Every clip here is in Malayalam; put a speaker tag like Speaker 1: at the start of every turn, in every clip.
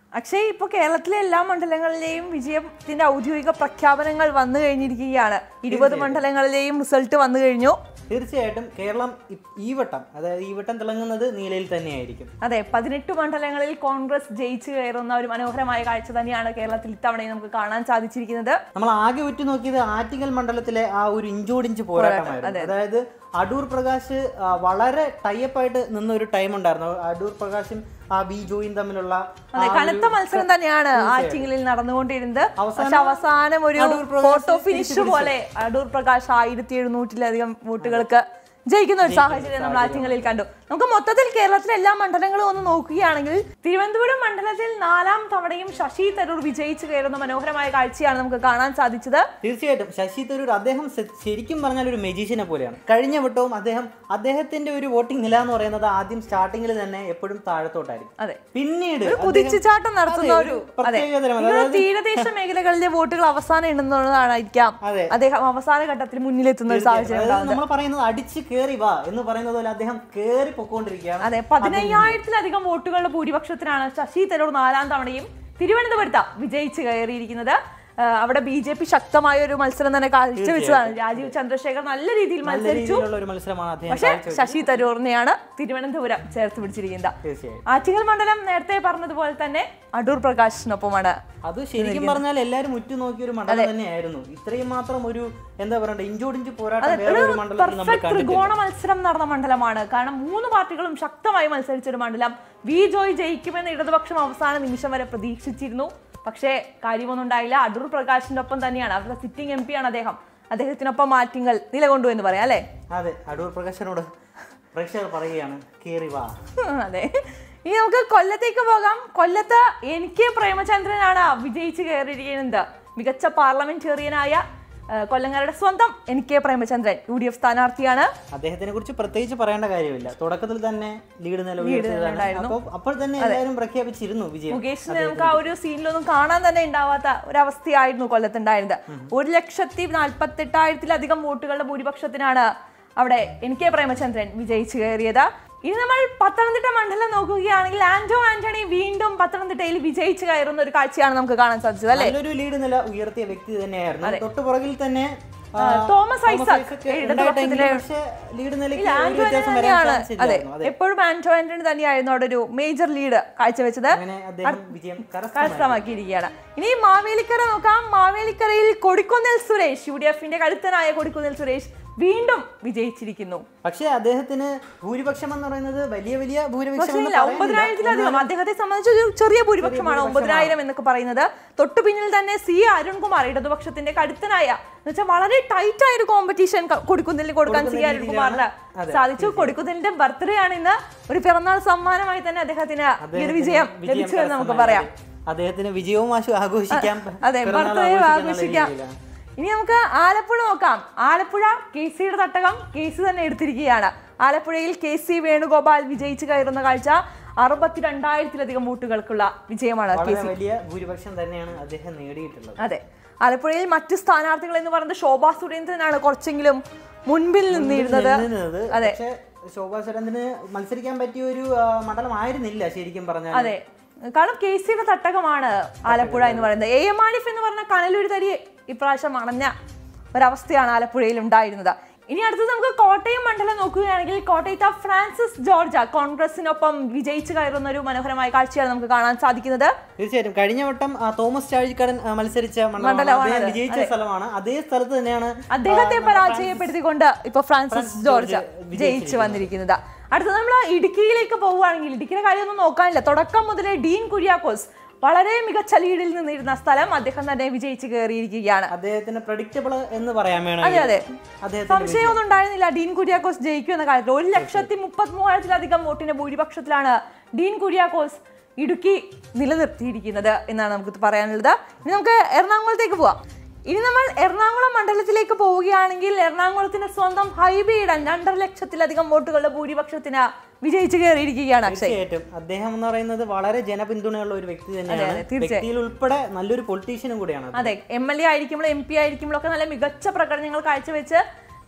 Speaker 1: അക്ഷയ് ഇപ്പൊ കേരളത്തിലെ എല്ലാ മണ്ഡലങ്ങളിലെയും വിജയത്തിന്റെ ഔദ്യോഗിക പ്രഖ്യാപനങ്ങൾ വന്നു കഴിഞ്ഞിരിക്കുകയാണ് ഇരുപത് മണ്ഡലങ്ങളിലെയും റിസൾട്ട് വന്നു കഴിഞ്ഞു
Speaker 2: തീർച്ചയായിട്ടും കേരളം ഇ- ഈ വട്ടം അതായത് ഈ വട്ടം തിളങ്ങുന്നത് നീലയിൽ തന്നെയായിരിക്കും
Speaker 1: അതെ പതിനെട്ട് മണ്ഡലങ്ങളിൽ കോൺഗ്രസ് ജയിച്ചു കയറുന്ന ഒരു മനോഹരമായ കാഴ്ച തന്നെയാണ് കേരളത്തിൽ ഇത്തവണയും നമുക്ക് കാണാൻ സാധിച്ചിരിക്കുന്നത്
Speaker 2: നമ്മൾ ആകെ ഉറ്റു നോക്കിയത് ആറ്റിങ്ങൽ മണ്ഡലത്തിലെ ആ ഒരു ഇഞ്ചോടിഞ്ച് പോരാട്ടമായിരുന്നു അതായത് അടൂർ പ്രകാശ് ആ, വളരെ ടൈപ്പായിട്ട് നിന്ന ഒരു ടൈം ഉണ്ടായിരുന്നു അടൂർ പ്രകാശും ആ ബി ജോയും തമ്മിലുള്ള ആ
Speaker 1: അതെ
Speaker 2: ഒരു-
Speaker 1: കനത്ത മത്സരം തന്നെയാണ് ആറ്റിങ്ങലിൽ നടന്നുകൊണ്ടിരുന്നത്
Speaker 2: അവസാനം
Speaker 1: പക്ഷെ അവസാനം ഒരു
Speaker 2: അടൂർ പ്രകാശ്
Speaker 1: ഫോട്ടോ ഫിനിഷ് പോലെ അടൂർ പ്രകാശ് ആയിരത്തി എഴുന്നൂറ്റിലധികം വോട്ടുകൾക്ക് ജയിക്കുന്ന ഒരു സാഹചര്യം നമ്മൾ ആറ്റിങ്ങലിൽ കണ്ടു നമുക്ക് മൊത്തത്തിൽ കേരളത്തിലെ എല്ലാ മണ്ഡലങ്ങളും ഒന്ന് നോക്കുകയാണെങ്കിൽ തിരുവനന്തപുരം മണ്ഡലത്തിൽ നാലാം തവണയും ശശി തരൂർ വിജയിച്ചു കയറുന്ന മനോഹരമായ കാഴ്ചയാണ് നമുക്ക് കാണാൻ സാധിച്ചത്
Speaker 2: തീർച്ചയായിട്ടും ശശി തരൂർ അദ്ദേഹം ശ- ശരിക്കും പറഞ്ഞാൽ ഒരു മെജീഷ്യനെ പോലെയാണ് കഴിഞ്ഞ വട്ടവും അദ്ദേഹം അദ്ദേഹത്തിന്റെ ഒരു വോട്ടിംഗ് നില എന്ന് പറയുന്നത് ആദ്യം സ്റ്റാർട്ടിങ്ങിൽ തന്നെ എപ്പോഴും താഴത്തോട്ടായിരിക്കും
Speaker 1: അതെ
Speaker 2: പിന്നീട്
Speaker 1: ഒരു കുതിച്ചുചാട്ടം നടത്തുന്ന
Speaker 2: അതെ,
Speaker 1: ഒരു
Speaker 2: ഒരു
Speaker 1: അതെ
Speaker 2: പ്രത്യേകതരം.
Speaker 1: ഇങ്ങനെ തീരദേശ മേഖലകളിലെ വോട്ടുകൾ അവസാനം എണ്ണുന്നതായിരിക്കാം
Speaker 2: അതെ.
Speaker 1: അദ്ദേഹം അവസാന ഘട്ടത്തിൽ മുന്നിലെത്തുന്ന ഒരു സാഹചര്യം
Speaker 2: അതായത്
Speaker 1: ഉണ്ടാകുന്നത്
Speaker 2: നമ്മൾ പറയുന്നത് അടിച്ച് കേറി വാ എന്ന് പറയുന്നത് പോലെ അദ്ദേഹം കേറി പൊക്കോണ്ടിരിക്കുകയാണ്
Speaker 1: അതെ പതിനയ്യായിരത്തിലധികം വോട്ടുകളുടെ ഭൂരിപക്ഷത്തിനാണ് ശശി തരൂർ നാലാം തവണയും തിരുവനന്തപുരത്ത് വിജയിച്ച് കയറിയിരിക്കുന്നത് ആ, അവിടെ ബി ജെ പി ശക്തമായ ഒരു മത്സരം തന്നെ കാഴ്ചവെച്ചതാണ് രാജീവ് ചന്ദ്രശേഖർ നല്ല രീതിയിൽ
Speaker 2: നല്ല
Speaker 1: മത്സരിച്ചു
Speaker 2: രീതിയിലുള്ള ഒരു മത്സരമാണ് അദ്ദേഹം
Speaker 1: പക്ഷെ
Speaker 2: കാഴ്ചവെച്ചത്.
Speaker 1: ശശി തരൂറിനെയാണ് തിരുവനന്തപുരം ചേർത്ത് പിടിച്ചിരിക്കുന്നത്
Speaker 2: തീർച്ചയായും
Speaker 1: ആറ്റിങ്ങൽ മണ്ഡലം നേരത്തെ പറഞ്ഞതുപോലെ തന്നെ അടൂർ പ്രകാശിനൊപ്പമാണ്
Speaker 2: അത് ശരിക്കും പറഞ്ഞാൽ എല്ലാരും ഉറ്റുനോക്കിയ ഒരു മണ്ഡലം തന്നെയായിരുന്നു ഇത്രയും മാത്രം ഒരു എന്താ പറയണ്ട ഇഞ്ചോടിഞ്ച് പോരാട്ടം വേറെ ഒരു മണ്ഡലത്തിൽ നമ്മൾ
Speaker 1: പെർഫെക്റ്റ്
Speaker 2: കണ്ടിട്ടില്ല
Speaker 1: ത്രികോണ മത്സരം നടന്ന മണ്ഡലമാണ് കാരണം മൂന്ന് പാർട്ടികളും ശക്തമായി മത്സരിച്ച ഒരു മണ്ഡലം വി ജോയ് ജയിക്കുമെന്ന് ഇടതുപക്ഷം അവസാന നിമിഷം വരെ പ്രതീക്ഷിച്ചിരുന്നു പക്ഷേ കാര്യമൊന്നും ഉണ്ടായില്ല അടൂർ പ്രകാശിന്റെ ഒപ്പം തന്നെയാണ് അവരുടെ സിറ്റിംഗ് എം ആണ് അദ്ദേഹം അദ്ദേഹത്തിനൊപ്പം മാറ്റിങ്ങൾ നിലകൊണ്ടു എന്ന് പറയാം അല്ലേ
Speaker 2: അതെ അടൂർ പ്രകാശനോട് പ്രേക്ഷകർ പറയുകയാണ് കേറി വാ
Speaker 1: അതെ ഇനി നമുക്ക് കൊല്ലത്തേക്ക് പോകാം കൊല്ലത്ത് എനിക്ക് പ്രേമചന്ദ്രനാണ് വിജയിച്ച് കയറിയിരിക്കുന്നത് മികച്ച പാർലമെന്റേറിയനായ ആ, കൊല്ലങ്കാരുടെ സ്വന്തം എനിക്ക് പ്രേമചന്ദ്രൻ യു ഡി എഫ് സ്ഥാനാർത്ഥിയാണ്
Speaker 2: അദ്ദേഹത്തിനെ കുറിച്ച് പ്രത്യേകിച്ച് പറയേണ്ട കാര്യമില്ല തുടക്കത്തിൽ തന്നെ ലീഡ് നില ഉയർത്തിയതാണ് അപ്പോൾ അപ്പോൾ തന്നെ എല്ലാവരും പ്രഖ്യാപിച്ചിരുന്നു വിജയം
Speaker 1: മുകേഷിനെ നമുക്ക് ആ ഒരു സീനിലൊന്നും കാണാൻ തന്നെ ഉണ്ടാവാത്ത ഒരവസ്ഥയായിരുന്നു കൊല്ലത്തുണ്ടായിരുന്നത് ഒരു ലക്ഷത്തി നാൽപ്പത്തി എട്ടായിരത്തിലധികം വോട്ടുകളുടെ ഭൂരിപക്ഷത്തിനാണ് അവിടെ എൻ കെ പ്രേമചന്ദ്രൻ വിജയിച്ചു കയറിയത് ഇനി നമ്മൾ പത്തനംതിട്ട മണ്ഡലം നോക്കുകയാണെങ്കിൽ ആന്റോ ആന്റണി വീണ്ടും പത്തനംതിട്ടയിൽ വിജയിച്ചു കയറുന്ന ഒരു കാഴ്ചയാണ് നമുക്ക് കാണാൻ സാധിച്ചത് അല്ലെ
Speaker 2: നല്ലൊരു ലീഡ് നില ഉയർത്തിയ വ്യക്തി തന്നെയായിരുന്നു തൊട്ടു പുറകിൽ തന്നെ ആ,
Speaker 1: തോമസ് ഐസക്
Speaker 2: ഐസക്
Speaker 1: ഇടതുപക്ഷത്തിലെ
Speaker 2: ഉണ്ടായിട്ടെങ്കിലും പക്ഷേ ലീഡ് നിലയ്ക്ക് ഒരു
Speaker 1: ആന്റോ
Speaker 2: വ്യത്യാസം
Speaker 1: ആന്റണി
Speaker 2: വരാൻ
Speaker 1: ആണ്
Speaker 2: ചാൻസ്
Speaker 1: അതെ
Speaker 2: ഇല്ലായിരുന്നു അതെ
Speaker 1: എപ്പോഴും ആന്റോ ആന്റണി തന്നെയായിരുന്നു അവിടെ ഒരു മേജർ ലീഡ് കാഴ്ചവെച്ചത്
Speaker 2: അങ്ങനെ അദ്ദേഹം വിജയം കരസ്ഥ
Speaker 1: കരസ്ഥമാക്കിയിരിക്കുകയാണ് ഇനി മാവേലിക്കര നോക്കാം മാവേലിക്കരയിൽ കൊടിക്കുന്നിൽ സുരേഷ് യു ഡി എഫിന്റെ കരുത്തനായ കൊടിക്കുന്നിൽ സുരേഷ് വീണ്ടും വിജയിച്ചിരിക്കുന്നു
Speaker 2: പക്ഷേ അദ്ദേഹത്തിന് ഭൂരിപക്ഷം എന്ന് പറയുന്നത് വലിയ വലിയ ഭൂരിപക്ഷം
Speaker 1: പക്ഷേ
Speaker 2: എന്ന്
Speaker 1: ഇല്ല
Speaker 2: പറയാനില്ല.
Speaker 1: ഒമ്പതിനായിരത്തിലധികം അദ്ദേഹത്തെ സംബന്ധിച്ച് ഒരു ചെറിയ ഭൂരിപക്ഷമാണ് ഒമ്പതിനായിരം എന്നൊക്കെ പറയുന്നത് തൊട്ടു പിന്നിൽ തന്നെ സി അരുൺകുമാർ ഇടതുപക്ഷത്തിന്റെ കരുത്തനായ എന്നുവെച്ചാൽ വളരെ ടൈറ്റ് ആയ ഒരു കോമ്പറ്റീഷൻ കൊടുക്കുന്നിൽ കൊടുക്കാൻ സി അരുൺകുമാറിന് സാധിച്ചു കൊടുക്കുന്നിലിന്റെ ബർത്ത്ഡേ ആണ് ഇന്ന് ഒരു പിറന്നാൾ സമ്മാനമായി തന്നെ അദ്ദേഹത്തിന് ഈ ഒരു വിജയം
Speaker 2: വിജയം
Speaker 1: ലഭിച്ചു എന്ന് നമുക്ക്
Speaker 2: കരസ്ഥമാക്കി.
Speaker 1: പറയാം
Speaker 2: അദ്ദേഹത്തിന് വിജയവും ആശു ആഘോഷിക്കാം
Speaker 1: അതെ
Speaker 2: പിറന്നാൾ
Speaker 1: ബർത്ത്ഡേ
Speaker 2: ആഘോഷിക്കാം എന്നുള്ള
Speaker 1: ആഘോഷിക്കാം
Speaker 2: രീതിയിലാണ്.
Speaker 1: ഇനി നമുക്ക് ആലപ്പുഴ നോക്കാം ആലപ്പുഴ കെ സിയുടെ തട്ടകം കെ സി തന്നെ എടുത്തിരിക്കുകയാണ് ആലപ്പുഴയിൽ കെ സി വേണുഗോപാൽ വിജയിച്ചു കയറുന്ന കാഴ്ച അറുപത്തിരണ്ടായിരത്തിലധികം വോട്ടുകൾക്കുള്ള വിജയമാണ് കെ
Speaker 2: വളരെ വലിയ ഭൂരിപക്ഷം തന്നെയാണ് അദ്ദേഹം നേടിയിട്ടുള്ളത്
Speaker 1: അതെ ആലപ്പുഴയിൽ മറ്റ് സ്ഥാനാർത്ഥികൾ എന്ന് പറയുന്നത് ശോഭാ സുരേന്ദ്രനാണ് കുറച്ചെങ്കിലും മുൻപിൽ നിന്നിരുന്നത്
Speaker 2: നിന്നത്
Speaker 1: അതെ.
Speaker 2: പക്ഷേ ശോഭാ സുരേന്ദ്രന് മത്സരിക്കാൻ പറ്റിയ ഒരു ആ, മണ്ഡലമായിരുന്നില്ല ശരിക്കും പറഞ്ഞാൽ
Speaker 1: അതെ കാരണം കെ സിയുടെ തട്ടകമാണ് ആലപ്പുഴ എന്ന് പറയുന്നത് എ എം ആരിഫ് എന്ന് പറഞ്ഞ കനലൂർ തരി ഇപ്രാവശ്യം അണഞ്ഞ ഒരവസ്ഥയാണ് ആലപ്പുഴയിൽ ഉണ്ടായിരുന്നത് ഇനി അടുത്തത് നമുക്ക് കോട്ടയം മണ്ഡലം നോക്കുകയാണെങ്കിൽ കോട്ടയത്തെ ഫ്രാൻസിസ് ജോർജ കോൺഗ്രസിനൊപ്പം വിജയിച്ചു കയറുന്ന ഒരു മനോഹരമായ കാഴ്ചയാണ് നമുക്ക് കാണാൻ സാധിക്കുന്നത്
Speaker 2: തീർച്ചയായിട്ടും കഴിഞ്ഞ വട്ടം ആ, തോമസ് ചാഴിക്കാടൻ ആ, മത്സരിച്ച മണ്ഡലമാണ്
Speaker 1: മണ്ഡലമാണ്
Speaker 2: അദ്ദേഹം
Speaker 1: അത്.
Speaker 2: വിജയിച്ച സ്ഥലമാണ് അതേ സ്ഥലത്ത് തന്നെയാണ്
Speaker 1: അദ്ദേഹത്തെ
Speaker 2: ആ,
Speaker 1: പരാജയപ്പെടുത്തിക്കൊണ്ട് ഇപ്പൊ ഫ്രാൻസിസ്
Speaker 2: ഫ്രാൻസിസ്
Speaker 1: ജോർജ്
Speaker 2: ജോർജ്
Speaker 1: ജയിച്ചു വന്നിരിക്കുന്നത് അടുത്ത നമ്മൾ ഇടുക്കിയിലേക്ക് പോവുകയാണെങ്കിൽ ഇടുക്കിയുടെ കാര്യമൊന്നും നോക്കാനില്ല തുടക്കം മുതലേ ഡീൻ കുര്യാക്കോസ് വളരെ മികച്ച ലീഡിൽ നിന്നിരുന്ന സ്ഥലം അദ്ദേഹം തന്നെ വിജയിച്ചു കയറിയിരിക്കുകയാണ്
Speaker 2: അദ്ദേഹത്തിന് പ്രഡിക്റ്റബിൾ എന്ന് പറയാൻ
Speaker 1: അതെ
Speaker 2: വേണമെങ്കിൽ
Speaker 1: അതെ
Speaker 2: അദ്ദേഹത്തിന്
Speaker 1: സംശയമൊന്നും ഉണ്ടായിരുന്നില്ല ഡീൻ കുര്യാക്കോസ് ജയിക്കും എന്ന കാര്യത്തിൽ ഒരു ലക്ഷത്തി മുപ്പത്തി മൂവായിരത്തിലധികം വോട്ടിന്റെ ഭൂരിപക്ഷത്തിലാണ് ഡീൻ കുര്യാക്കോസ് ഇടുക്കി നിലനിർത്തിയിരിക്കുന്നത് എന്നാണ് നമുക്ക് പറയാനുള്ളത് ഇനി നമുക്ക് എറണാകുളത്തേക്ക് പോവാം ഇനി നമ്മൾ എറണാകുളം മണ്ഡലത്തിലേക്ക് പോവുകയാണെങ്കിൽ എറണാകുളത്തിന്റെ സ്വന്തം ഹൈബിയിടൻ രണ്ടര ലക്ഷത്തിലധികം വോട്ടുകളുടെ ഭൂരിപക്ഷത്തിന് വിജയിച്ചു കയറിയിരിക്കുകയാണ് അക്ഷയ്
Speaker 2: തീർച്ചയായിട്ടും അദ്ദേഹം എന്ന് പറയുന്നത് വളരെ ജനപിന്തുണയുള്ള ഒരു വ്യക്തി തന്നെയാണ്
Speaker 1: അതെ, തീർച്ചയായും.
Speaker 2: വ്യക്തിയിൽ ഉൾപ്പെടെ നല്ലൊരു പൊളിറ്റീഷ്യനും കൂടിയാണ്
Speaker 1: അതെ എം എൽ എ ആയിരിക്കുമ്പോൾ എം പി ആയിരിക്കുമ്പോൾ ഒക്കെ നല്ല മികച്ച പ്രകടനങ്ങൾ കാഴ്ചവെച്ച്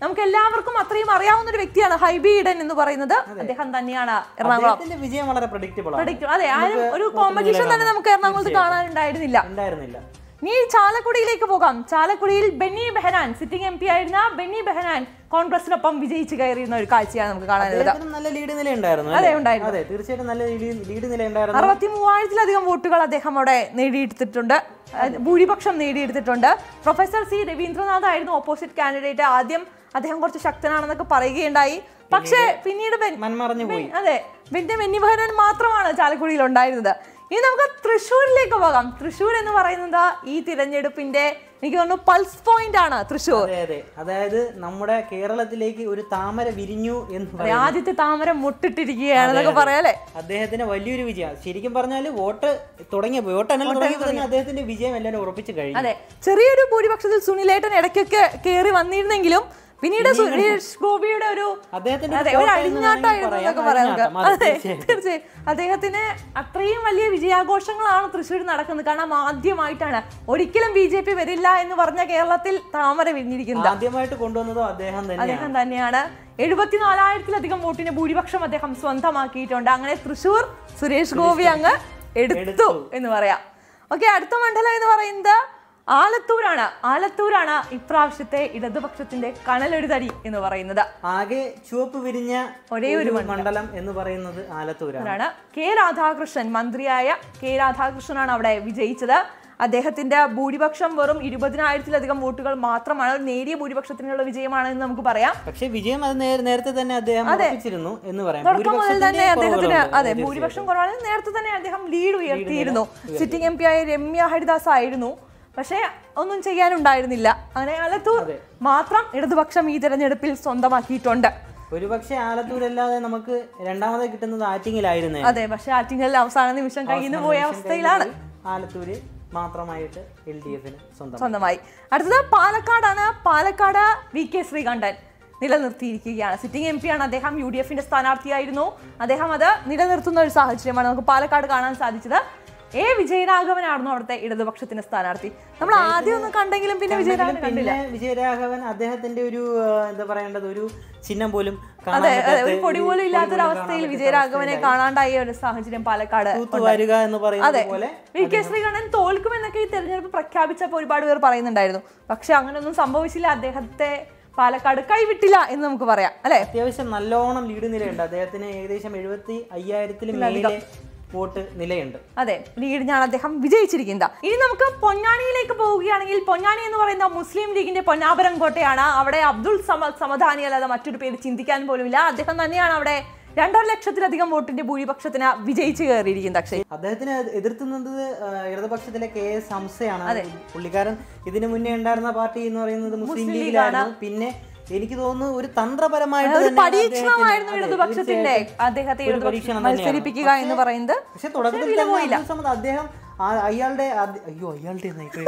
Speaker 1: നമുക്ക് എല്ലാവർക്കും അത്രയും അറിയാവുന്ന ഒരു വ്യക്തിയാണ് ഹൈബി ഈഡൻ എന്ന് പറയുന്നത് അദ്ദേഹം തന്നെയാണ് എറണാകുളം
Speaker 2: അദ്ദേഹത്തിന്റെ വിജയം വളരെ പ്രഡിക്റ്റബിൾ ആണ്
Speaker 1: Predict- അതെ ആരും ഒരു കോമ്പറ്റീഷൻ തന്നെ നമുക്ക് എറണാകുളത്ത് കാണാനുണ്ടായിരുന്നില്ല
Speaker 2: ഉണ്ടായിരുന്നില്ല
Speaker 1: നീ ചാലക്കുടിയിലേക്ക് പോകാം ചാലക്കുടിയിൽ Benny Behanan sitting M P ആയിരുന്ന ബെന്നി ബെഹനാൻ കോൺഗ്രസിനൊപ്പം വിജയിച്ച് കയറിയുന്ന ഒരു കാഴ്ചയാണ് നമുക്ക് കാണാനുള്ളത്
Speaker 2: അദ്ദേഹത്തിന് നല്ല ലീഡ് നില ഉണ്ടായിരുന്നു
Speaker 1: അതെ
Speaker 2: അല്ലേ?
Speaker 1: ഉണ്ടായിരുന്നു
Speaker 2: അതെ തീർച്ചയായിട്ടും നല്ല ലീഡ് നില ഉണ്ടായിരുന്നു
Speaker 1: അറുപത്തി മൂവായിരത്തിലധികം വോട്ടുകൾ അദ്ദേഹം അവിടെ നേടിയെടുത്തിട്ടുണ്ട് അഹ് ഭൂരിപക്ഷം നേടിയെടുത്തിട്ടുണ്ട് പ്രൊഫസർ സി രവീന്ദ്രനാഥ് ആയിരുന്നു ഓപ്പോസിറ്റ് കാൻഡിഡേറ്റ് ആദ്യം അദ്ദേഹം കുറച്ച് ശക്തനാണെന്നൊക്കെ പറയുകയുണ്ടായി പക്ഷേ പിന്നീട് ബെൻ-
Speaker 2: മൺമറഞ്ഞു പോയി
Speaker 1: ബെൻ- അതെ ബെന്റെ ബെന്നിബഹനാൻ മാത്രമാണ് ചാലക്കുടിയിൽ ഉണ്ടായിരുന്നത് ഇനി നമുക്ക് തൃശ്ശൂരിലേക്ക് പോകാം തൃശ്ശൂർ എന്ന് പറയുന്നത് ഈ തിരഞ്ഞെടുപ്പിന്റെ എനിക്ക് തോന്നുന്നു പൾസ് പോയിന്റ് ആണ് തൃശ്ശൂർ
Speaker 2: അതെ അതെ അതായത് നമ്മുടെ കേരളത്തിലേക്ക് ഒരു താമര വിരിഞ്ഞു എന്ന് പറയും
Speaker 1: ആദ്യത്തെ താമരം മുട്ടിട്ടിരിക്കുകയാണെന്നൊക്കെ പറയാല്ലേ
Speaker 2: അദ്ദേഹത്തിന് വലിയൊരു വിജയം ശരിക്കും പറഞ്ഞാൽ വോട്ട് തുടങ്ങിയപ്പോൾ വോട്ട് എണ്ണൽ തുടങ്ങിയപ്പോൾ തന്നെ അദ്ദേഹത്തിന്റെ വിജയം എല്ലാവരും ഉറപ്പിച്ചു കഴിഞ്ഞു
Speaker 1: അതെ ചെറിയൊരു ഭൂരിപക്ഷത്തിൽ സുനിലേട്ടൻ ഇടയ്ക്കൊക്കെ കയറി വന്നിരുന്നെങ്കിലും പിന്നീട് സുരേഷ് ഗോപിയുടെ ഒരു
Speaker 2: അദ്ദേഹത്തിന്റെ
Speaker 1: അതെ
Speaker 2: ഒരു
Speaker 1: ഒരു
Speaker 2: കോട്ടയം എന്ന്
Speaker 1: അഴിഞ്ഞാട്ടമായിരുന്നു
Speaker 2: വേണമെങ്കിൽ
Speaker 1: എന്നൊക്കെ
Speaker 2: പറയാം.
Speaker 1: പറയാം നമുക്ക്.
Speaker 2: അഴിഞ്ഞാട്ടം, അതെ,
Speaker 1: അതെ
Speaker 2: തീർച്ചയായും.
Speaker 1: തീർച്ചയായും അദ്ദേഹത്തിന് അത്രയും വലിയ വിജയാഘോഷങ്ങളാണ് തൃശ്ശൂർ നടക്കുന്നത് കാരണം ആദ്യമായിട്ടാണ് ഒരിക്കലും ബി ജെ പി വരില്ല എന്ന് പറഞ്ഞ കേരളത്തിൽ താമര വിരിഞ്ഞിരിക്കുന്നത്
Speaker 2: ആദ്യമായിട്ട് കൊണ്ടുവന്നതും അദ്ദേഹം തന്നെയാണ്
Speaker 1: അദ്ദേഹം തന്നെയാണ് എഴുപത്തിനാലായിരത്തിലധികം വോട്ടിന് ഭൂരിപക്ഷം അദ്ദേഹം സ്വന്തമാക്കിയിട്ടുണ്ട് അങ്ങനെ തൃശ്ശൂർ സുരേഷ് ഗോപി അങ്ങ് എടുത്തു എന്ന് പറയാം ഓക്കെ അടുത്ത മണ്ഡലം എന്ന് പറയുന്നത് ആലത്തൂരാണ് ആലത്തൂരാണ് ഇപ്രാവശ്യത്തെ ഇടതുപക്ഷത്തിന്റെ കണലൊരു എന്ന് പറയുന്നത്
Speaker 2: ആകെ ചുവപ്പ് വിരിഞ്ഞ
Speaker 1: ഒരേ ഒരു
Speaker 2: മണ്ഡലം എന്ന് പറയുന്നത് ആലത്തൂരാണ്
Speaker 1: ാണ് കെ രാധാകൃഷ്ണൻ മന്ത്രിയായ കെ രാധാകൃഷ്ണനാണ് അവിടെ വിജയിച്ചത് അദ്ദേഹത്തിന്റെ ഭൂരിപക്ഷം വെറും ഇരുപതിനായിരത്തിലധികം വോട്ടുകൾ മാത്രമാണ് ഒരു നേരിയ ഭൂരിപക്ഷത്തിനുള്ള വിജയമാണ് എന്ന് നമുക്ക് പറയാം
Speaker 2: പക്ഷെ വിജയം അത് നേ- നേരത്തെ തന്നെ അദ്ദേഹം ഉറപ്പിച്ചിരുന്നു എന്ന് പറയാം
Speaker 1: തുടക്കം മുതൽ തന്നെ
Speaker 2: ഭൂരിപക്ഷത്തിന്റെ
Speaker 1: അദ്ദേഹത്തിന്
Speaker 2: കുറവുകളുണ്ട്.
Speaker 1: അതെ ഭൂരിപക്ഷം കുറവാണ് നേരത്തെ തന്നെ അദ്ദേഹം ലീഡ് ഉയർത്തിയിരുന്നു സിറ്റിംഗ് എം പി ആയ രമ്യ ഹരിദാസ് ആയിരുന്നു പക്ഷേ ഒന്നും ചെയ്യാനുണ്ടായിരുന്നില്ല അങ്ങനെ ആലത്തൂർ മാത്രം ഇടതുപക്ഷം ഈ തെരഞ്ഞെടുപ്പിൽ സ്വന്തമാക്കിയിട്ടുണ്ട്
Speaker 2: ഒരുപക്ഷെ ആലത്തൂരല്ലാതെ നമുക്ക് രണ്ടാമത് കിട്ടുന്നത് ആറ്റിങ്ങിലായിരുന്നേ
Speaker 1: അതെ പക്ഷെ ആറ്റിങ്ങൽ അവസാന നിമിഷം കയ്യിൽ നിന്ന് പോയ അവസ്ഥയിലാണ്
Speaker 2: ആലത്തൂര് മാത്രമായിട്ട് എൽ ഡി എഫിന് സ്വന്തം
Speaker 1: സ്വന്തമായി അടുത്തത് പാലക്കാടാണ് പാലക്കാട് വി കെ ശ്രീകണ്ഠൻ നിലനിർത്തിയിരിക്കുകയാണ് സിറ്റിംഗ് എം പി ആണ് അദ്ദേഹം യു ഡി എഫിന്റെ സ്ഥാനാർത്ഥിയായിരുന്നു അദ്ദേഹം അത് നിലനിർത്തുന്ന ഒരു സാഹചര്യമാണ് നമുക്ക് പാലക്കാട് കാണാൻ സാധിച്ചത് എ വിജയരാഘവനായിരുന്നു അവിടുത്തെ ഇടതുപക്ഷത്തിന്റെ സ്ഥാനാർത്ഥി നമ്മൾ ആദ്യം ഒന്ന് കണ്ടെങ്കിലും പിന്നെ വിജയരാഘവൻ കണ്ടില്ല
Speaker 2: പിന്നെ വിജയരാഘവൻ അദ്ദേഹത്തിന്റെ ഒരു ആ, എന്താ പറയേണ്ടത് ഒരു ചിഹ്നം പോലും കാണാൻ
Speaker 1: അതെ അതെ
Speaker 2: പറ്റാത്ത
Speaker 1: ഒരു പൊടി പോലും ഇല്ലാത്തൊരവസ്ഥയിൽ വിജയരാഘവനെ കാണാണ്ടായ ഒരു സാഹചര്യം പാലക്കാട്
Speaker 2: തൂത്തുവാരുക എന്ന് പറയുന്നത് പോലെ
Speaker 1: വി കെ ശ്രീകണ്ഠൻ തോൽക്കുമെന്നൊക്കെ ഈ തെരഞ്ഞെടുപ്പ് പ്രഖ്യാപിച്ചപ്പോൾ ഒരുപാട് പേർ പറയുന്നുണ്ടായിരുന്നു പക്ഷെ അങ്ങനെയൊന്നും സംഭവിച്ചില്ല അദ്ദേഹത്തെ പാലക്കാട് കൈവിട്ടില്ല എന്ന് നമുക്ക് പറയാം അല്ലെ
Speaker 2: അത്യാവശ്യം നല്ലോണം ലീഡ് നിലയുണ്ട് അദ്ദേഹത്തിന് ഏകദേശം എഴുപത്തി അയ്യായിരത്തിലും മേലെ വോട്ട് നിലയുണ്ട്
Speaker 1: അതെ ലീഡിനാണ് അദ്ദേഹം വിജയിച്ചിരിക്കുന്നത് ഇനി നമുക്ക് പൊന്നാനിയിലേക്ക് പോവുകയാണെങ്കിൽ പൊന്നാനി എന്ന് പറയുന്ന മുസ്ലിം ലീഗിന്റെ പൊന്നാപരം കോട്ടയാണ് അവിടെ അബ്ദുൾ സമദ് സമദാനി അല്ലാതെ മറ്റൊരു പേര് ചിന്തിക്കാൻ പോലുമില്ല അദ്ദേഹം തന്നെയാണ് അവിടെ രണ്ടര ലക്ഷത്തിലധികം വോട്ടിന്റെ ഭൂരിപക്ഷത്തിന് വിജയിച്ചു കയറിയിരിക്കുന്നത് അക്ഷയ്
Speaker 2: അദ്ദേഹത്തിന് എതിർത്തുന്നത് ആ, ഇടതുപക്ഷത്തിലെ കെ എസ് ഹംസയാണ് പുള്ളിക്കാരൻ ഇതിനു മുന്നേ ഉണ്ടായിരുന്ന പാർട്ടി എന്ന് പറയുന്നത് മുസ്ലിം ലീഗിലായിരുന്നു പിന്നെ എനിക്ക് തോന്നുന്നു ഒരു തന്ത്രപരമായിട്ട്
Speaker 1: ഒരു
Speaker 2: തന്നെയാണ്
Speaker 1: പരീക്ഷണമായിരുന്നു
Speaker 2: അദ്ദേഹത്തിന് അതെ,
Speaker 1: ഇടതുപക്ഷത്തിന്റെ
Speaker 2: തീർച്ചയായിട്ടും.
Speaker 1: അദ്ദേഹത്തെ
Speaker 2: ഒരു
Speaker 1: ഇടതുപക്ഷം
Speaker 2: പരീക്ഷണം തന്നെയാണ്.
Speaker 1: മത്സരിപ്പിക്കുക എന്ന് പറയുന്നത്
Speaker 2: പക്ഷെ തുടക്കത്തിൽ തന്നെ അബ്ദുൾ സമദ് അദ്ദേഹം ആ- അയാളുടെ ആദ്യ- അയ്യോ അയാളുടെ എന്നായി പോയി.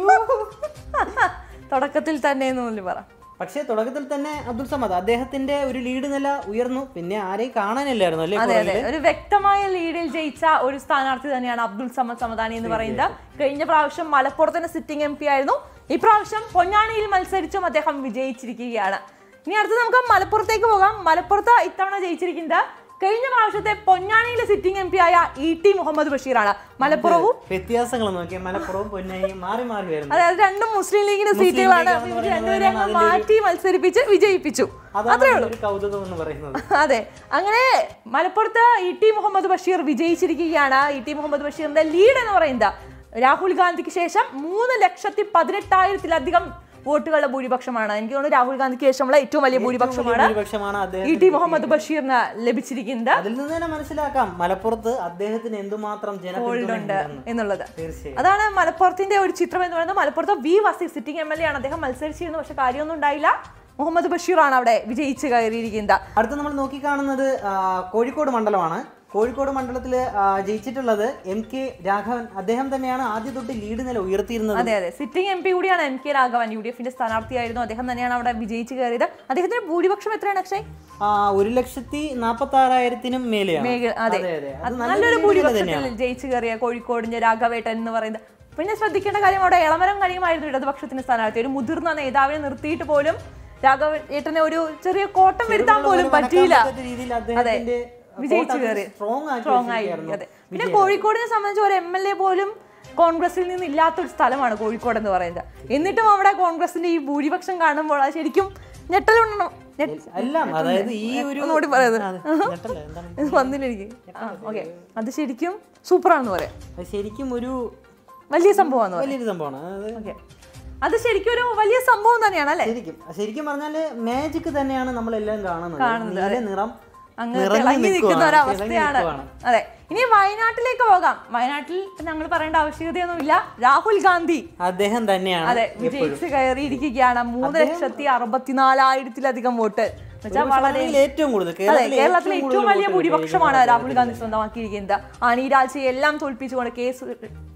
Speaker 1: തുടക്കത്തിൽ തന്നെ എന്ന് പോലും പറ
Speaker 2: പക്ഷേ തുടക്കത്തിൽ തന്നെ അബ്ദുൾ സമദ് അദ്ദേഹത്തിന്റെ ഒരു ലീഡ് നില ഉയർന്നു പിന്നെ ആരെയും കാണാനില്ലായിരുന്നു അല്ലേ
Speaker 1: അതെ അതെ ഒരു വ്യക്തമായ ലീഡിൽ ജയിച്ച ഒരു സ്ഥാനാർത്ഥി തന്നെയാണ് അബ്ദുൾ സമദ് സമദാനി എന്ന് പറയുന്നത് കഴിഞ്ഞ പ്രാവശ്യം മലപ്പുറത്തിന് സിറ്റിംഗ് എം പി ആയിരുന്നു ഇപ്രാവശ്യം പൊന്നാനിയിൽ മത്സരിച്ചും അദ്ദേഹം വിജയിച്ചിരിക്കുകയാണ് ഇനി അടുത്ത് നമുക്ക് മലപ്പുറത്തേക്ക് പോകാം മലപ്പുറത്ത് ഇത്തവണ ജയിച്ചിരിക്കുന്നത് കഴിഞ്ഞ പ്രാവശ്യത്തെ പൊന്നാനിയിലെ സിറ്റിംഗ് എം പി ആയ ഇ ടി മുഹമ്മദ് ബഷീറാണ് മലപ്പുറവും
Speaker 2: വ്യത്യാസങ്ങൾ നോക്കിയാൽ മലപ്പുറവും പൊന്നയും മാറി മാറി വരുന്നു
Speaker 1: അതായത് രണ്ടും മുസ്ലിം ലീഗിന്റെ സീറ്റുകളാണ്
Speaker 2: ലീഗ് എന്ന്
Speaker 1: ഇവർ
Speaker 2: പറയുന്നത്
Speaker 1: രണ്ടുപേരെ അങ്ങ്
Speaker 2: അതിന്റെ ഒരു-
Speaker 1: മാറ്റി മത്സരിപ്പിച്ച് വിജയിപ്പിച്ചു
Speaker 2: അതാണ് ഒരു കൗതുകം എന്ന് പറയുന്നത്
Speaker 1: അതെ അങ്ങനെ മലപ്പുറത്ത് ഇ ടി മുഹമ്മദ് ബഷീർ വിജയിച്ചിരിക്കുകയാണ് ഇ ടി മുഹമ്മദ് ബഷീറിന്റെ ലീഡ് എന്ന് പറയുന്നത് രാഹുൽ ഗാന്ധിക്ക് ശേഷം മൂന്ന് ലക്ഷത്തി പതിനെട്ടായിരത്തിലധികം വോട്ടുകളുടെ ഭൂരിപക്ഷമാണ് എനിക്ക് തോന്നുന്നു രാഹുൽ ഗാന്ധിക്ക് ശേഷമുള്ള ഏറ്റവും വലിയ ഭൂരിപക്ഷമാണ്
Speaker 2: ഭൂരിപക്ഷമാണ്
Speaker 1: ഇ
Speaker 2: അദ്ദേഹം
Speaker 1: ടി മുഹമ്മദ് ബഷീറിന് ലഭിച്ചിരിക്കുന്നത്
Speaker 2: അതിൽ നിന്ന് തന്നെ മനസ്സിലാക്കാം മലപ്പുറത്ത് അദ്ദേഹത്തിന് എന്തുമാത്രം ജനപിന്തുണ
Speaker 1: ഉണ്ട് എന്നുള്ളത്
Speaker 2: തീർച്ചയായും
Speaker 1: അതാണ് മലപ്പുറത്തിന്റെ ഒരു ചിത്രം എന്ന് പറയുന്നത് മലപ്പുറത്ത് V Vasi sitting M L A ആണ് അദ്ദേഹം മത്സരിച്ചിരുന്നു പക്ഷെ കാര്യമൊന്നും ഉണ്ടായില്ല മുഹമ്മദ് ബഷീറാണ് അവിടെ വിജയിച്ച് കയറിയിരിക്കുന്നത്
Speaker 2: അടുത്ത നമ്മൾ നോക്കിക്കാണുന്നത് ആ, കോഴിക്കോട് മണ്ഡലമാണ് കോഴിക്കോട് മണ്ഡലത്തിൽ ജയിച്ചിട്ടുള്ളത് എം കെ രാഘവൻ അദ്ദേഹം തന്നെയാണ് ആദ്യ തൊട്ട് ലീഡ് നില ഉയർത്തിയിരുന്നത്
Speaker 1: അതെ അതെ സിറ്റിംഗ് എം പി കൂടിയാണ് M K Raghavan U D എഫിന്റെ സ്ഥാനാർത്ഥിയായിരുന്നു അദ്ദേഹം തന്നെയാണ് അവിടെ വിജയിച്ച് കയറിയത് അദ്ദേഹത്തിന്റെ ഭൂരിപക്ഷം എത്രയാണ് അക്ഷയ്
Speaker 2: ആ, ഒരു ലക്ഷത്തി നാൽപ്പത്തി ആറായിരത്തിനും മേലെയാണ്
Speaker 1: മേഘ- അതെ
Speaker 2: അതെ അതെ അത്
Speaker 1: അത്
Speaker 2: നല്ലൊരു
Speaker 1: നല്ലൊരു
Speaker 2: lead നില
Speaker 1: ഭൂരിപക്ഷത്തിൽ
Speaker 2: തന്നെയാണ്
Speaker 1: ജയിച്ചു കയറിയ കോഴിക്കോടിന്റെ രാഘവേട്ടൻ എന്ന് പറയുന്നത് പിന്നെ ശ്രദ്ധിക്കേണ്ട കാര്യം അവിടെ ഇളമരം കഴിയുമായിരുന്നു ഇടതുപക്ഷത്തിന്റെ സ്ഥാനാർത്ഥി ഒരു മുതിർന്ന നേതാവിനെ നിർത്തിയിട്ട് പോലും രാഘവ ഏട്ടനെ ഒരു ചെറിയ കോട്ടം വരുത്താൻ പോലും പറ്റിയില്ല
Speaker 2: രീതിയിൽ അദ്ദേഹത്തിന്റെ
Speaker 1: വിജയിച്ചു കയറി
Speaker 2: സ്ട്രോങ് ആക്കി
Speaker 1: സ്ട്രോങ് ആയി അതെ പിന്നെ കോഴിക്കോടിനെ സംബന്ധിച്ച് ഒരു എം എൽ എ പോലും കോൺഗ്രസിൽ നിന്ന് ഇല്ലാത്തൊരു സ്ഥലമാണ് കോഴിക്കോട് എന്ന് പറയുന്നത് എന്നിട്ടും അവിടെ കോൺഗ്രസിന്റെ ഈ ഭൂരിപക്ഷം കാണുമ്പോൾ അത് ശരിക്കും ഞെട്ടലുണ്ടോ
Speaker 2: എല്ലാം അതായത് ഈ ഒരു
Speaker 1: ഒന്നുകൂടി പറയുന്നത്
Speaker 2: അതെ, ഞെട്ടല്ല, എന്താണ്
Speaker 1: ഇത് വന്നില്ല എനിക്ക് ആ ഓക്കെ അത് ശരിക്കും സൂപ്പറാണെന്ന് പറയാം
Speaker 2: അത് ശരിക്കും ഒരു
Speaker 1: വലിയ സംഭവമാണെന്ന് പറയാം
Speaker 2: വലിയൊരു സംഭവമാണ് അതായത്
Speaker 1: ഓക്കെ അത് ശരിക്കും ഒരു വലിയ സംഭവം തന്നെയാണ് അല്ലേ
Speaker 2: ശരിക്കും ശരിക്കും പറഞ്ഞാല് മാജിക് തന്നെയാണ് നമ്മളെല്ലാം കാണുന്നത് നീല നിറം
Speaker 1: അങ്ങ്
Speaker 2: നിറഞ്ഞു
Speaker 1: തിളങ്ങി നിൽക്കുന്ന
Speaker 2: നിൽക്കുവാണ്,
Speaker 1: ഒരു
Speaker 2: തിളങ്ങി
Speaker 1: അവസ്ഥയാണ്
Speaker 2: നിൽക്കുവാണ്.
Speaker 1: അതെ ഇനി വയനാട്ടിലേക്ക് പോകാം വയനാട്ടിൽ ഞങ്ങൾ പറയേണ്ട ആവശ്യകതയൊന്നുമില്ല രാഹുൽ ഗാന്ധി
Speaker 2: അദ്ദേഹം തന്നെയാണ്
Speaker 1: അതെ വിജയിച്ച് കയറിയിരിക്കുകയാണ് മൂന്ന് ലക്ഷത്തി അറുപത്തിനാലായിരത്തിലധികം വോട്ട് എന്നുവെച്ചാൽ വളരെ
Speaker 2: കേരളത്തിൽ ഏറ്റവും കൂടുതൽ
Speaker 1: അതെ
Speaker 2: കേരളത്തിലെ
Speaker 1: കേരളത്തിലെ
Speaker 2: ഏറ്റവും
Speaker 1: ഏറ്റവും
Speaker 2: കൂടുതൽ
Speaker 1: വലിയ
Speaker 2: വോട്ട്
Speaker 1: ഭൂരിപക്ഷമാണ് രാഹുൽ ഗാന്ധി സ്വന്തമാക്കിയിരിക്കുന്നത് ആനി രാജയെ എല്ലാം തോൽപ്പിച്ചുകൊണ്ട് കെ സു-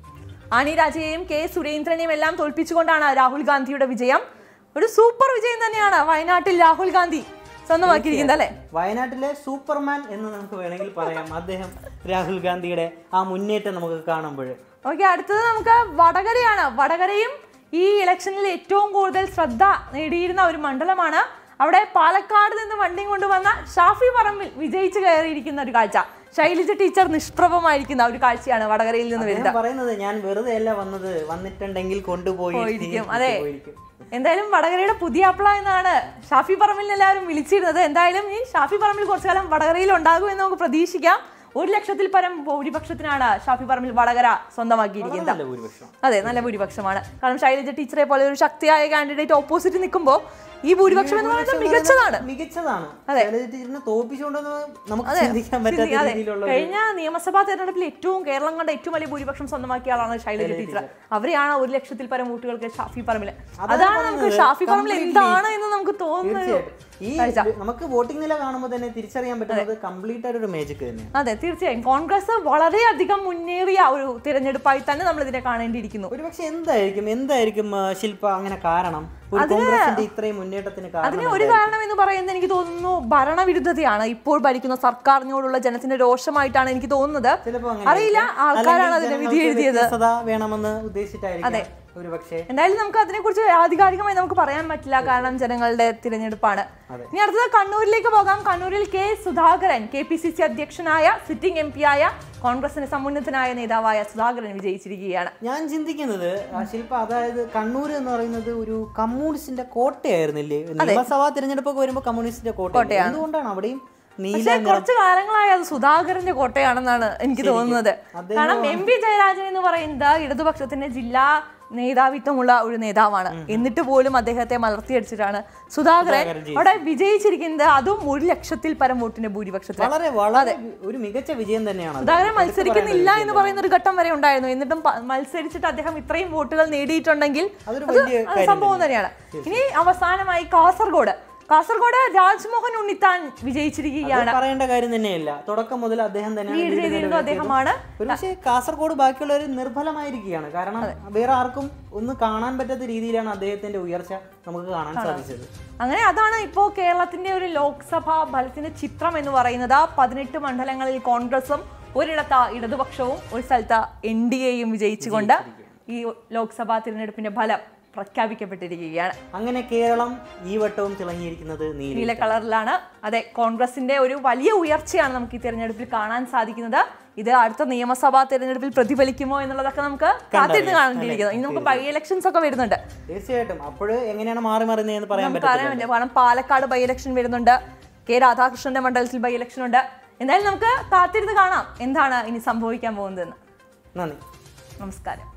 Speaker 1: ആനി രാജയെയും കെ സുരേന്ദ്രനെയും എല്ലാം തോൽപ്പിച്ചുകൊണ്ടാണ് രാഹുൽ ഗാന്ധിയുടെ വിജയം ഒരു സൂപ്പർ വിജയം തന്നെയാണ് വയനാട്ടിൽ രാഹുൽ ഗാന്ധി സ്വന്തമാക്കിയിരിക്കുന്നത് അല്ലെ
Speaker 2: വയനാട്ടിലെ സൂപ്പർമാൻ എന്ന് നമുക്ക് വേണമെങ്കിൽ പറയാം അദ്ദേഹം രാഹുൽ ഗാന്ധിയുടെ ആ മുന്നേറ്റം നമുക്ക് കാണുമ്പോൾ
Speaker 1: ഓക്കെ അടുത്തത് നമുക്ക് വടകരയാണ് വടകരയും ഈ ഇലക്ഷനിൽ ഏറ്റവും കൂടുതൽ ശ്രദ്ധ നേടിയിരുന്ന ഒരു മണ്ഡലമാണ് അവിടെ പാലക്കാട് നിന്ന് വണ്ടിയും കൊണ്ടുവന്ന ഷാഫി പറമ്പിൽ വിജയിച്ച് കയറിയിരിക്കുന്ന ഒരു കാഴ്ച ശൈലജ ടീച്ചർ നിഷ്പ്രഭമായിരിക്കുന്ന ഒരു കാഴ്ചയാണ് വടകരയിൽ നിന്ന് വരുന്നത്
Speaker 2: അദ്ദേഹം പറയുന്നത് ഞാൻ വെറുതെ അല്ല വന്നത് വന്നിട്ടുണ്ടെങ്കിൽ കൊണ്ടുപോയി
Speaker 1: പോയിരിക്കും അതെ
Speaker 2: പോയിരിക്കും.
Speaker 1: എന്തായാലും വടകരയുടെ പുതിയ അപ്ല എന്നാണ് ഷാഫി പറമ്പിൽ എല്ലാവരും വിളിച്ചിരുന്നത് എന്തായാലും ഈ ഷാഫി പറമ്പിൽ കുറച്ചു കാലം വടകരയിൽ ഉണ്ടാകും എന്ന് നമുക്ക് പ്രതീക്ഷിക്കാം ഒരു ലക്ഷത്തിൽ പരം ഭൂരിപക്ഷത്തിനാണ് ഷാഫി പറമ്പിൽ വടകര സ്വന്തമാക്കിയിരിക്കുന്നത്
Speaker 2: നല്ല ഭൂരിപക്ഷം
Speaker 1: അതെ നല്ല ഭൂരിപക്ഷമാണ് കാരണം ശൈലജ ടീച്ചറെ പോലെ ഒരു ശക്തിയായ കാൻഡിഡേറ്റ് ഓപ്പോസിറ്റ് നിൽക്കുമ്പോൾ ഈ ഭൂരിപക്ഷം എന്ന് പറയുന്നത് മികച്ചതാണ്
Speaker 2: മികച്ചതാണ് ശൈലജ ടീച്ചറിനെ തോപ്പിച്ചുകൊണ്ടെന്ന് നമുക്ക് ചിന്തിക്കാൻ പറ്റാത്ത
Speaker 1: ചിന്തി- അതെ.
Speaker 2: രീതിയിലുള്ള
Speaker 1: കഴിഞ്ഞ നിയമസഭാ തെരഞ്ഞെടുപ്പിൽ ഏറ്റവും കേരളം കണ്ട ഏറ്റവും വലിയ ഭൂരിപക്ഷം സ്വന്തമാക്കിയ ആളാണ് ശൈലജ ടീച്ചർ അവരെയാണ് ഒരു ലക്ഷത്തിൽ പരം വോട്ടുകൾക്ക് ഷാഫി പറമ്പിൽ അതാണ് നമുക്ക് ഷാഫി പറമ്പിൽ എന്താണ് എന്ന് നമുക്ക് തോന്നുന്നത്
Speaker 2: ഈ നമുക്ക് വോട്ടിംഗ് നില കാണുമ്പോൾ തന്നെ തിരിച്ചറിയാൻ പറ്റുന്നത് കംപ്ലീറ്റ് ആയിട്ട് ഒരു മേജിക് തന്നെയാണ്
Speaker 1: അതെ തീർച്ചയായും കോൺഗ്രസ് വളരെയധികം മുന്നേറിയ ഒരു തിരഞ്ഞെടുപ്പായി തന്നെ നമ്മൾ ഇതിനെ കാണേണ്ടിയിരിക്കുന്നു
Speaker 2: ഒരുപക്ഷെ എന്തായിരിക്കും എന്തായിരിക്കും ആ, ശില്പ അങ്ങനെ കാരണം ഒരു കോൺഗ്രസിന്റെ ഇത്രയും മുന്നേറ്റത്തിന് കാരണം
Speaker 1: അതിന് ഒരു കാരണം എന്ന് പറയുന്നത് എനിക്ക് തോന്നുന്നു ഭരണവിരുദ്ധതയാണ് ഇപ്പോൾ ഭരിക്കുന്ന സർക്കാരിനോടുള്ള ജനത്തിന്റെ രോഷമായിട്ടാണ് എനിക്ക് തോന്നുന്നത്
Speaker 2: ചിലപ്പോ അങ്ങനെ
Speaker 1: അറിയില്ല ആൾക്കാരാണ് അതിനെ വിധി എഴുതിയത്
Speaker 2: വ്യത്യസ്തത വേണമെന്ന് ഉദ്ദേശിച്ചിട്ടായിരിക്കും ഒരു പക്ഷേ
Speaker 1: എന്തായാലും നമുക്ക് അതിനെക്കുറിച്ച് ആധികാരികമായി നമുക്ക് പറയാൻ പറ്റില്ല കാരണം ജനങ്ങളുടെ തിരഞ്ഞെടുപ്പാണ് ഇനി അടുത്തത് കണ്ണൂരിലേക്ക് പോകാം കണ്ണൂരിൽ K Sudhakaran K P C C അധ്യക്ഷനായ സിറ്റിംഗ് എം പി ആയ കോൺഗ്രസിന് സമുന്നതനായ നേതാവായ സുധാകരൻ വിജയിച്ചിരിക്കുകയാണ്
Speaker 2: ഞാൻ ചിന്തിക്കുന്നത് ആ ശില്പ അതായത് കണ്ണൂർ എന്ന് പറയുന്നത് ഒരു കമ്മ്യൂണിസ്റ്റിന്റെ കോട്ടയായിരുന്നില്ലേ നിയമസഭാ തിരഞ്ഞെടുപ്പൊക്കെ വരുമ്പോൾ കമ്മ്യൂണിസ്റ്റിന്റെ കോട്ട എന്തുകൊണ്ടാണ് അവിടെയും നീല
Speaker 1: പക്ഷേ കുറച്ച് കാലങ്ങളായി അത് സുധാകരന്റെ കോട്ടയാണെന്നാണ് എനിക്ക് തോന്നുന്നത് കാരണം എം പി ജയരാജൻ എന്ന് പറയുന്നത് ഇടതുപക്ഷത്തിന്റെ ജില്ലാ നേതാവിത്വമുള്ള ഒരു നേതാവാണ് എന്നിട്ട് പോലും അദ്ദേഹത്തെ മലർത്തിയടിച്ചിട്ടാണ് സുധാകരൻ അവിടെ വിജയിച്ചിരിക്കുന്നത് അതും ഒരു ലക്ഷത്തിൽ പരം വോട്ടിന്റെ ഭൂരിപക്ഷത്തിൽ
Speaker 2: വളരെ വളരെ ഒരു മികച്ച വിജയം തന്നെയാണ് അത്.
Speaker 1: സുധാകരൻ മത്സരിക്കുന്നില്ല എന്ന് പറയുന്ന ഒരു ഘട്ടം വരെ ഉണ്ടായിരുന്നു എന്നിട്ടും പ- മത്സരിച്ചിട്ട് അദ്ദേഹം ഇത്രയും വോട്ടുകൾ നേടിയിട്ടുണ്ടെങ്കിൽ
Speaker 2: അതൊരു
Speaker 1: അത്
Speaker 2: വലിയ
Speaker 1: അത് സംഭവം തന്നെയാണ് ഇനി അവസാനമായി കാസർഗോഡ് കാസർഗോഡ് രാജ്മോഹൻ ഉണ്ണിത്താൻ വിജയിച്ചിരിക്കുകയാണ്
Speaker 2: അത് പറയേണ്ട കാര്യം തന്നെയല്ല തുടക്കം മുതൽ അദ്ദേഹം തന്നെയാണ്
Speaker 1: ലീഡ്
Speaker 2: lead
Speaker 1: ചെയ്തിരുന്നു
Speaker 2: നിലനിർത്തിയത്.
Speaker 1: അദ്ദേഹമാണ്
Speaker 2: ഒരു പക്ഷേ കാസർഗോഡ് ബാക്കിയുള്ളവർ നിർഫലമായിരിക്കുകയാണ് കാരണം വേറെ ആർക്കും ഒന്ന് കാണാൻ പറ്റാത്ത രീതിയിലാണ് അദ്ദേഹത്തിന്റെ ഉയർച്ച നമുക്ക് കാണാൻ സാധിച്ചത്
Speaker 1: അങ്ങനെ അതാണ് ഇപ്പോൾ കേരളത്തിന്റെ ഒരു ലോക്സഭാ ഫലത്തിന്റെ ചിത്രം എന്ന് പറയുന്നത് പതിനെട്ട് മണ്ഡലങ്ങളിൽ കോൺഗ്രസും ഒരിടത്ത് ഇടതുപക്ഷവും ഒരു സ്ഥലത്ത് എൻ ഡി എയും വിജയിച്ചുകൊണ്ട് ഈ ലോക്സഭാ തിരഞ്ഞെടുപ്പിന്റെ ഫലം പ്രഖ്യാപിക്കപ്പെട്ടിരിക്കുകയാണ്
Speaker 2: അങ്ങനെ കേരളം ഈ വട്ടവും തിളങ്ങിയിരിക്കുന്നത് നീല
Speaker 1: നീല കളറിലാണ് അതെ കോൺഗ്രസിന്റെ ഒരു വലിയ ഉയർച്ചയാണ് നമുക്ക് ഈ തെരഞ്ഞെടുപ്പിൽ കാണാൻ സാധിക്കുന്നത് ഇത് അടുത്ത നിയമസഭാ തെരഞ്ഞെടുപ്പിൽ പ്രതിഫലിക്കുമോ എന്നുള്ളതൊക്കെ നമുക്ക് കാത്തിരുന്ന് കാണേണ്ടിയിരിക്കുന്നു ഇനി നമുക്ക് ബൈ ഇലക്ഷൻസ് ഒക്കെ വരുന്നുണ്ട്
Speaker 2: തീർച്ചയായിട്ടും അപ്പോഴ് എങ്ങനെയാണ് മാറി മറിയുന്നതെന്ന് പറയാൻ
Speaker 1: നമുക്ക്
Speaker 2: പറ്റില്ല
Speaker 1: അറിയാൻ പറ്റില്ല കാരണം പാലക്കാട് ബൈ ഇലക്ഷൻ വരുന്നുണ്ട് കെ രാധാകൃഷ്ണന്റെ മണ്ഡലത്തിൽ ബൈ ഇലക്ഷൻ ഉണ്ട് എന്തായാലും നമുക്ക് കാത്തിരുന്ന് കാണാം എന്താണ് ഇനി സംഭവിക്കാൻ പോകുന്നതെന്ന്
Speaker 2: നന്ദി
Speaker 1: നമസ്കാരം